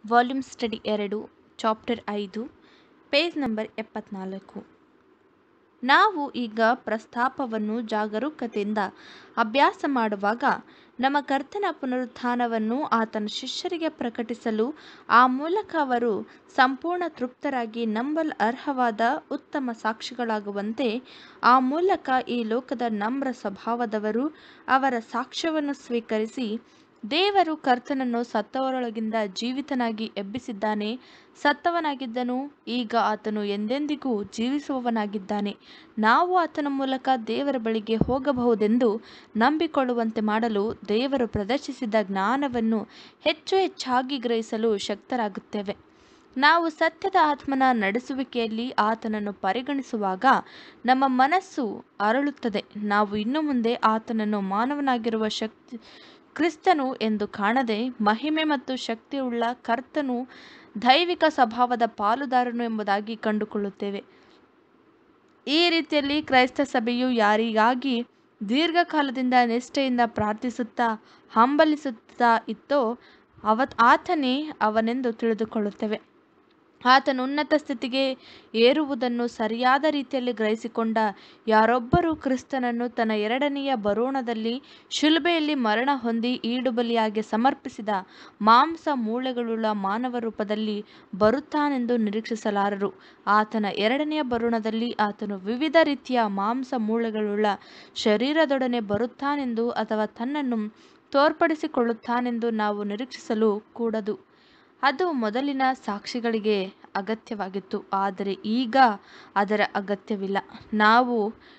volume study ಎರಡು chapter ಐದು page number ಎಪ್ಪತ್ನಾಲ್ಕು ನಾವು ಈಗ ಪ್ರಸ್ತಾಪವನ್ನು ಜಾಗರೂಕತೆಯಿಂದ ಅಭ್ಯಾಸ ಮಾಡುವಾಗ ನಮ್ಮ ಕರ್ತನ ಪುನರುತ್ಥಾನವನ್ನು ಆತನ ಶಿಷ್ಯರಿಗೆ ಪ್ರಕಟಿಸಲು ಆ ಮೂಲಕ ಅವರು ಸಂಪೂರ್ಣ ತೃಪ್ತರಾಗಿ ನಂಬಲ್ ಅರ್ಹವಾದ ಉತ್ತಮ ಸಾಕ್ಷಿಗಳಾಗುವಂತೆ ಆ ಮೂಲಕ ಈ ಲೋಕದ ನಮ್ರ ಸ್ವಭಾವದವರು ಅವರ ಸಾಕ್ಷ್ಯವನ್ನು ಸ್ವೀಕರಿಸಿ ದೇವರು ಕರ್ತನನ್ನು ಸತ್ತವರೊಳಗಿಂದ ಜೀವಿತನಾಗಿ ಎಬ್ಬಿಸಿದ್ದಾನೆ ಸತ್ತವನಾಗಿದ್ದನು ಈಗ ಆತನು ಎಂದೆಂದಿಗೂ ಜೀವಿಸುವವನಾಗಿದ್ದಾನೆ ನಾವು ಆತನ ಮೂಲಕ ದೇವರ ಬಳಿಗೆ ಹೋಗಬಹುದೆಂದು ನಂಬಿಕೊಳ್ಳುವಂತೆ ಮಾಡಲು ದೇವರು ಪ್ರದರ್ಶಿಸಿದ ಜ್ಞಾನವನ್ನು ಹೆಚ್ಚು ಹೆಚ್ಚಾಗಿ ಗ್ರಹಿಸಲು ಶಕ್ತರಾಗುತ್ತೇವೆ ನಾವು ಸತ್ಯದ ಆತ್ಮನ ನಡೆಸುವಿಕೆಯಲ್ಲಿ ಆತನನ್ನು ಪರಿಗಣಿಸುವಾಗ ನಮ್ಮ ಮನಸ್ಸು ಅರಳುತ್ತದೆ ನಾವು ಇನ್ನು ಮುಂದೆ ಆತನನ್ನು ಮಾನವನಾಗಿರುವ ಶಕ್ತಿ ಕ್ರಿಸ್ತನು ಎಂದು ಕಾಣದೆ ಮಹಿಮೆ ಮತ್ತು ಶಕ್ತಿಯುಳ್ಳ ಕರ್ತನು ದೈವಿಕ ಸ್ವಭಾವದ ಪಾಲುದಾರನು ಎಂಬುದಾಗಿ ಕಂಡುಕೊಳ್ಳುತ್ತೇವೆ ಈ ರೀತಿಯಲ್ಲಿ ಕ್ರೈಸ್ತ ಸಭೆಯು ಯಾರಿಗಾಗಿ ದೀರ್ಘಕಾಲದಿಂದ ನಿಷ್ಠೆಯಿಂದ ಪ್ರಾರ್ಥಿಸುತ್ತಾ ಹಂಬಲಿಸುತ್ತಾ ಇತ್ತೋ ಅವ ಆತನೇ ಅವನೆಂದು ತಿಳಿದುಕೊಳ್ಳುತ್ತೇವೆ ಆತನು ಉನ್ನತ ಸ್ಥಿತಿಗೆ ಏರುವುದನ್ನು ಸರಿಯಾದ ರೀತಿಯಲ್ಲಿ ಗ್ರಹಿಸಿಕೊಂಡ ಯಾರೊಬ್ಬರೂ ಕ್ರಿಸ್ತನನ್ನು ತನ್ನ ಎರಡನೆಯ ಬರೋಣದಲ್ಲಿ ಶಿಲುಬೆಯಲ್ಲಿ ಮರಣ ಹೊಂದಿ ಈಡುಬಲಿಯಾಗಿ ಸಮರ್ಪಿಸಿದ ಮಾಂಸ ಮೂಳೆಗಳುಳ್ಳ ಮಾನವ ರೂಪದಲ್ಲಿ ಬರುತ್ತಾನೆಂದು ನಿರೀಕ್ಷಿಸಲಾರರು ಆತನ ಎರಡನೆಯ ಬರೋಣದಲ್ಲಿ ಆತನು ವಿವಿಧ ರೀತಿಯ ಮಾಂಸ ಮೂಳೆಗಳುಳ್ಳ ಶರೀರದೊಡನೆ ಬರುತ್ತಾನೆಂದು ಅಥವಾ ತನ್ನನ್ನು ತೋರ್ಪಡಿಸಿಕೊಳ್ಳುತ್ತಾನೆಂದು ನಾವು ನಿರೀಕ್ಷಿಸಲು ಕೂಡದು ಅದು ಮೊದಲಿನ ಸಾಕ್ಷಿಗಳಿಗೆ ಅಗತ್ಯವಾಗಿತ್ತು ಆದರೆ ಈಗ ಅದರ ಅಗತ್ಯವಿಲ್ಲ ನಾವು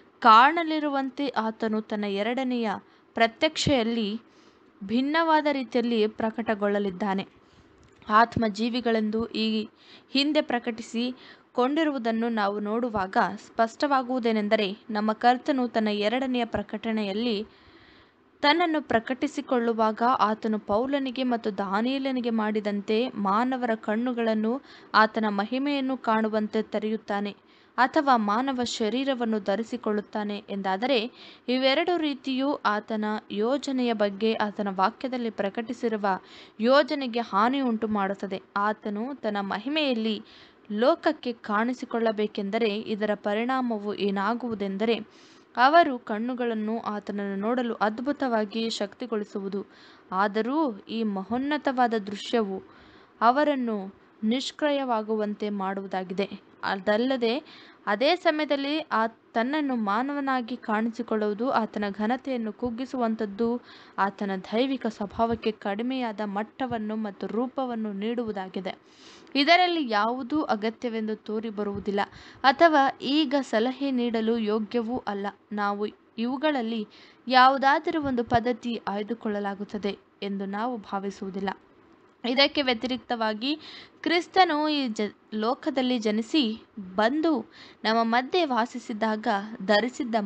ಕಾಣಲಿರುವಂತೆ ಆತನು ತನ್ನ ಎರಡನೆಯ ಪ್ರತ್ಯಕ್ಷೆಯಲ್ಲಿ ಭಿನ್ನವಾದ ರೀತಿಯಲ್ಲಿ ಪ್ರಕಟಗೊಳ್ಳಲಿದ್ದಾನೆ ಆತ್ಮಜೀವಿಗಳೆಂದು ಈ ಹಿಂದೆ ಪ್ರಕಟಿಸಿ ಕೊಂಡಿರುವುದನ್ನು ನಾವು ನೋಡುವಾಗ ಸ್ಪಷ್ಟವಾಗುವುದೇನೆಂದರೆ ನಮ್ಮ ಕರ್ತನು ತನ್ನ ಎರಡನೆಯ ಪ್ರಕಟಣೆಯಲ್ಲಿ ತನ್ನನ್ನು ಪ್ರಕಟಿಸಿಕೊಳ್ಳುವಾಗ ಆತನು ಪೌಲನಿಗೆ ಮತ್ತು ದಾನಿಯೇಲನಿಗೆ ಮಾಡಿದಂತೆ ಮಾನವರ ಕಣ್ಣುಗಳನ್ನು ಆತನ ಮಹಿಮೆಯನ್ನು ಕಾಣುವಂತೆ ತೆರೆಯುತ್ತಾನೆ ಅಥವಾ ಮಾನವ ಶರೀರವನ್ನು ಧರಿಸಿಕೊಳ್ಳುತ್ತಾನೆ ಎಂದಾದರೆ ಇವೆರಡು ರೀತಿಯೂ ಆತನ ಯೋಜನೆಯ ಬಗ್ಗೆ ಆತನ ವಾಕ್ಯದಲ್ಲಿ ಪ್ರಕಟಿಸಿರುವ ಯೋಜನೆಗೆ ಹಾನಿ ಉಂಟು ಮಾಡುತ್ತದೆ ಆತನು ತನ್ನ ಮಹಿಮೆಯಲ್ಲಿ ಲೋಕಕ್ಕೆ ಕಾಣಿಸಿಕೊಳ್ಳಬೇಕೆಂದರೆ ಇದರ ಪರಿಣಾಮವು ಏನಾಗುವುದೆಂದರೆ ಅವರು ಕಣ್ಣುಗಳನ್ನು ಆತನನ್ನು ನೋಡಲು ಅದ್ಭುತವಾಗಿ ಶಕ್ತಿಗೊಳಿಸುವುದು ಆದರೂ ಈ ಮಹೋನ್ನತವಾದ ದೃಶ್ಯವು ಅವರನ್ನು ನಿಷ್ಕ್ರಿಯವಾಗುವಂತೆ ಮಾಡುವುದಾಗಿದೆ ಅದಲ್ಲದೆ ಅದೇ ಸಮಯದಲ್ಲಿ ಆ ತನ್ನನ್ನು ಮಾನವನಾಗಿ ಕಾಣಿಸಿಕೊಳ್ಳುವುದು ಆತನ ಘನತೆಯನ್ನು ಕುಗ್ಗಿಸುವಂಥದ್ದು ಆತನ ದೈವಿಕ ಸ್ವಭಾವಕ್ಕೆ ಕಡಿಮೆಯಾದ ಮಟ್ಟವನ್ನು ಮತ್ತು ರೂಪವನ್ನು ನೀಡುವುದಾಗಿದೆ ಇದರಲ್ಲಿ ಯಾವುದೂ ಅಗತ್ಯವೆಂದು ತೋರಿ ಬರುವುದಿಲ್ಲ ಅಥವಾ ಈಗ ಸಲಹೆ ನೀಡಲು ಯೋಗ್ಯವೂ ಅಲ್ಲ ನಾವು ಇವುಗಳಲ್ಲಿ ಯಾವುದಾದರೂ ಒಂದು ಪದ್ಧತಿ ಆಯ್ದುಕೊಳ್ಳಲಾಗುತ್ತದೆ ಎಂದು ನಾವು ಭಾವಿಸುವುದಿಲ್ಲ ಇದಕ್ಕೆ ವ್ಯತಿರಿಕ್ತವಾಗಿ ಕ್ರಿಸ್ತನು ಈ ಜ ಲೋಕದಲ್ಲಿ ಜನಿಸಿ ಬಂದು ನಮ್ಮ ಮಧ್ಯೆ ವಾಸಿಸಿದಾಗ ಧರಿಸಿದ್ದ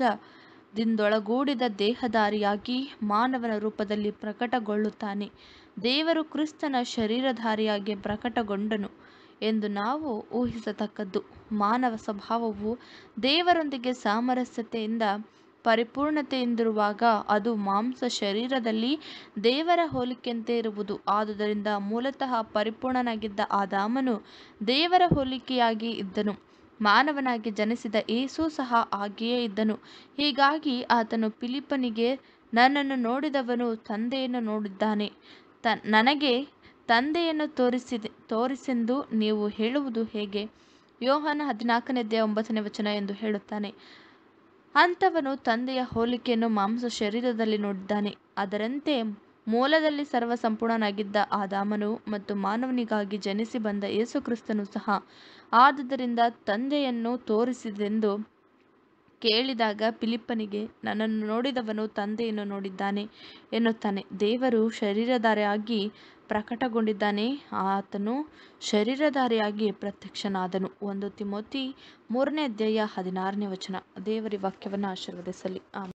ಮಾಂಸದಿಂದೊಳಗೂಡಿದ ದೇಹಧಾರಿಯಾಗಿ ಮಾನವನ ರೂಪದಲ್ಲಿ ಪ್ರಕಟಗೊಳ್ಳುತ್ತಾನೆ ದೇವರು ಕ್ರಿಸ್ತನ ಶರೀರಧಾರಿಯಾಗಿ ಪ್ರಕಟಗೊಂಡನು ಎಂದು ನಾವು ಊಹಿಸತಕ್ಕದ್ದು ಮಾನವ ಸ್ವಭಾವವು ದೇವರೊಂದಿಗೆ ಸಾಮರಸ್ಯತೆಯಿಂದ ಪರಿಪೂರ್ಣತೆಯಿಂದಿರುವಾಗ ಅದು ಮಾಂಸ ಶರೀರದಲ್ಲಿ ದೇವರ ಹೋಲಿಕೆಯಂತೆ ಇರುವುದು ಆದುದರಿಂದ ಮೂಲತಃ ಪರಿಪೂರ್ಣನಾಗಿದ್ದ ಆದಾಮನು ದೇವರ ಹೋಲಿಕೆಯಾಗಿ ಇದ್ದನು ಮಾನವನಾಗಿ ಜನಿಸಿದ ಏಸು ಸಹ ಹಾಗೆಯೇ ಇದ್ದನು ಹೀಗಾಗಿ ಆತನು ಫಿಲಿಪ್ಪನಿಗೆ ನನ್ನನ್ನು ನೋಡಿದವನು ತಂದೆಯನ್ನು ನೋಡಿದ್ದಾನೆ ತ ನನಗೆ ತಂದೆಯನ್ನು ತೋರಿಸಿದೆ ತೋರಿಸೆಂದು ನೀವು ಹೇಳುವುದು ಹೇಗೆ ಯೋಹಾನ ಹದಿನಾಲ್ಕನೇದೇ ಒಂಬತ್ತನೇ ವಚನ ಎಂದು ಹೇಳುತ್ತಾನೆ ಅಂಥವನು ತಂದೆಯ ಹೋಲಿಕೆಯನ್ನು ಮಾಂಸ ಶರೀರದಲ್ಲಿ ನೋಡಿದ್ದಾನೆ ಅದರಂತೆ ಮೂಲದಲ್ಲಿ ಸರ್ವ ಸಂಪೂರ್ಣನಾಗಿದ್ದ ಆದಾಮನು ಮತ್ತು ಮಾನವನಿಗಾಗಿ ಜನಿಸಿ ಬಂದ ಯೇಸು ಕ್ರಿಸ್ತನು ಸಹ ಆದುದರಿಂದ ತಂದೆಯನ್ನು ತೋರಿಸಿದೆಂದು ಕೇಳಿದಾಗ ಫಿಲಿಪ್ಪನಿಗೆ ನನ್ನನ್ನು ನೋಡಿದವನು ತಂದೆಯನ್ನು ನೋಡಿದ್ದಾನೆ ಎನ್ನುತ್ತಾನೆ ದೇವರು ಶರೀರಧಾರಿಯಾಗಿ ಪ್ರಕಟಗೊಂಡಿದ್ದಾನೆ ಆತನು ಶರೀರಧಾರಿಯಾಗಿ ಪ್ರತ್ಯಕ್ಷನಾದನು ಒಂದು ತಿಮೋತಿ ಮೂರನೇ ಅಧ್ಯಾಯ ಹದಿನಾರನೇ ವಚನ ದೇವರಿ ವಾಕ್ಯವನ್ನು ಆಶೀರ್ವದಿಸಲಿ